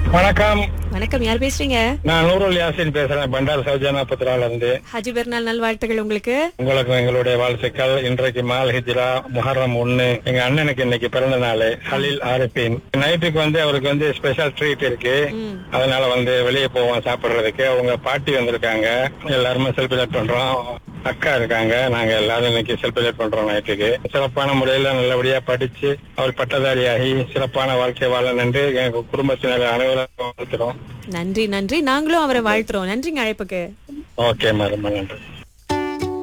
வணக்கம் வணக்கம் யார் பேசுறீங்க நான் நூருல் யாசின் பேசுறேன் பண்டார் சௌஜானா பத்ரால இருந்து ஹஜி பெருநாள் நல்வாழ்த்துகள் உங்களுக்கு உங்களுக்கு எங்களுடைய வாழ்த்துக்கள் இன்றைக்கு மால் ஹிஜ்ரா முஹர்ரம் ஒண்ணு எங்க அண்ணனுக்கு இன்னைக்கு பிறந்த நாள் ஹலில் ஆரிஃபின் நைட்டுக்கு வந்து அவருக்கு வந்து ஸ்பெஷல் ட்ரீட் இருக்கு ம். அதனால வந்து வெளியே போவோம் சாப்பிடுறதுக்கு அவங்க பாட்டி வந்திருக்காங்க எல்லாருமே செலிப்ரேட் பண்றோம் அக்கா இருக்காங்க நாங்க எல்லாரும் இன்னைக்கு செலிப்ரேட் பண்றோம் நைட்டுக்கு சிறப்பான முறையில நல்லபடியா படிச்சு அவர் பட்டதாரியாகி சிறப்பான வாழ்க்கை வாழ நின்று எங்க குடும்பத்தினர் அனைவரும் வாழ்த்துறோம் நன்றி நன்றி நாங்களும் அவரை வாழ்த்துறோம் நன்றிங்க அழைப்புக்கு ஓகே ரொம்ப நன்றி